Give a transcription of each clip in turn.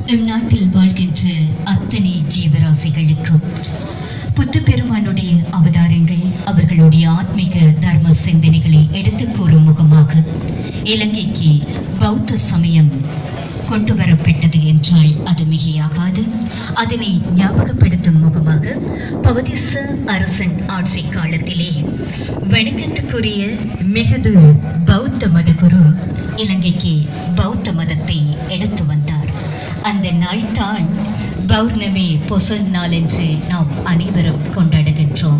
இந்நாட்டில் வாழ்கின்ற அத்தனை ஜீவராசிகளுக்கும் புத்த பெருமானுடைய அவதாரங்கள் அவர்களுடைய ஆத்மீக தர்ம சிந்தனைகளை எடுத்துக் கூறும் முகமாக இலங்கைக்கு பௌத்த சமயம் கொண்டு வரப்பட்டது என்றால் அது மிகையாகாது அதனை ஞாபகப்படுத்தும் முகமாக பவதிச அரசன் ஆட்சி காலத்திலே வணக்கத்துக்குரிய மிகுது பௌத்த மதகுரு இலங்கைக்கு பௌத்த மதத்தை எடுத்து வந்தார் அந்த நாள்தான் பௌர்ணமி பொசல் நாள் என்று நாம் அனைவரும் கொண்டாடுகின்றோம்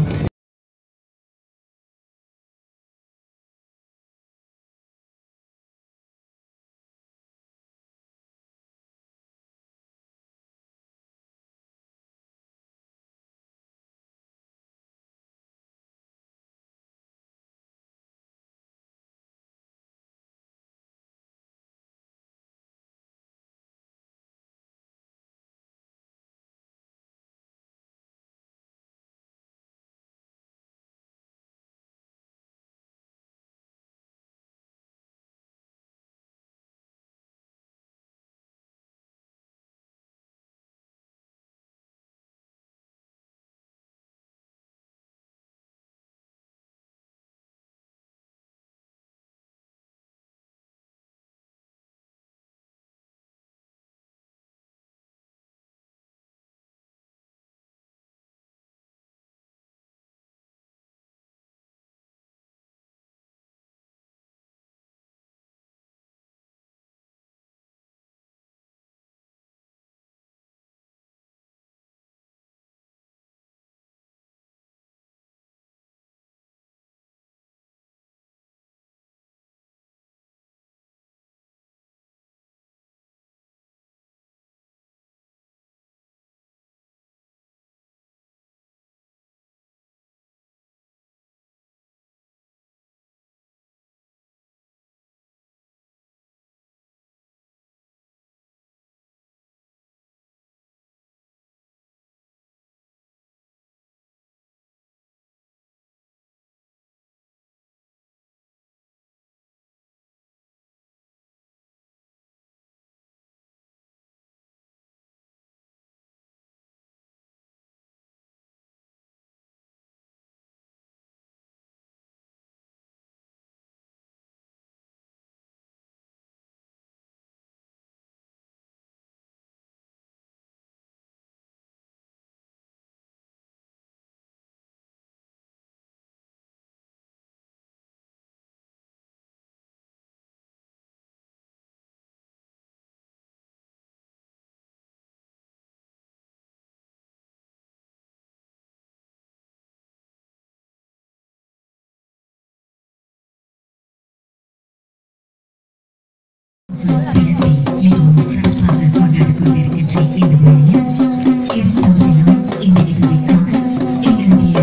மிகவும் சிறப்பாக கொண்டாடிக் கொண்டிருக்கின்ற இந்த வேளையில் இரண்டாவது நாள் இந்த நிகழ்விற்காக எங்களுடைய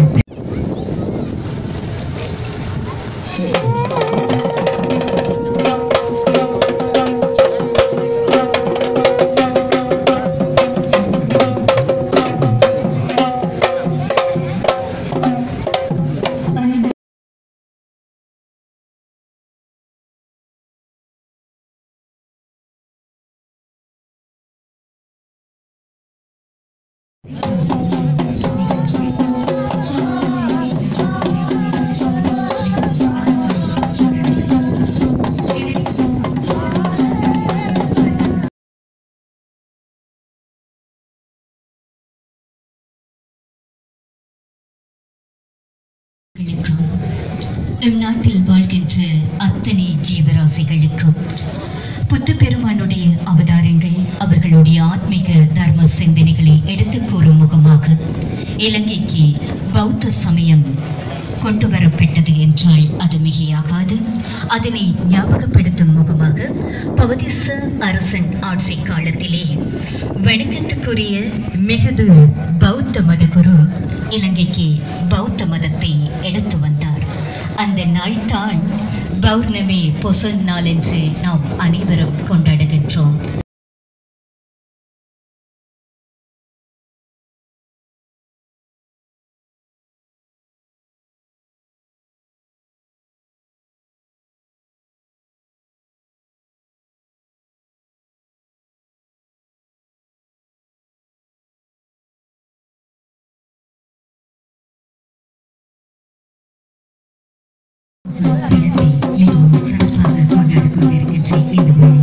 மக்களுக்கும் இந்நாட்டில் வாழ்கின்ற அத்தனை ஜீவராசிகளுக்கும் புத்த பெருமானுடைய அவதாரங்கள் அவர்களுடைய ஆத்மீக தர்ம சிந்தனைகளை எடுத்துக் கூறும் முகமாக இலங்கைக்கு பௌத்த சமயம் கொண்டு வரப்பட்டது என்றால் அது மிகையாகாது அதனை ஞாபகப்படுத்தும் முகமாக பவதிச அரசன் ஆட்சி காலத்திலே வணக்கத்துக்குரிய மிகுது பௌத்த மதகுரு இலங்கைக்கு பௌத்த மதத்தை எடுத்து வந்தார் அந்த நாள்தான் பௌர்ணமி பொசல் நாள் என்று நாம் அனைவரும் கொண்டாடுகின்றோம் பயணத்தை மிகவும் சிறப்பாக கொண்டாடிக் கொண்டிருக்கின்ற இந்த வேளையில்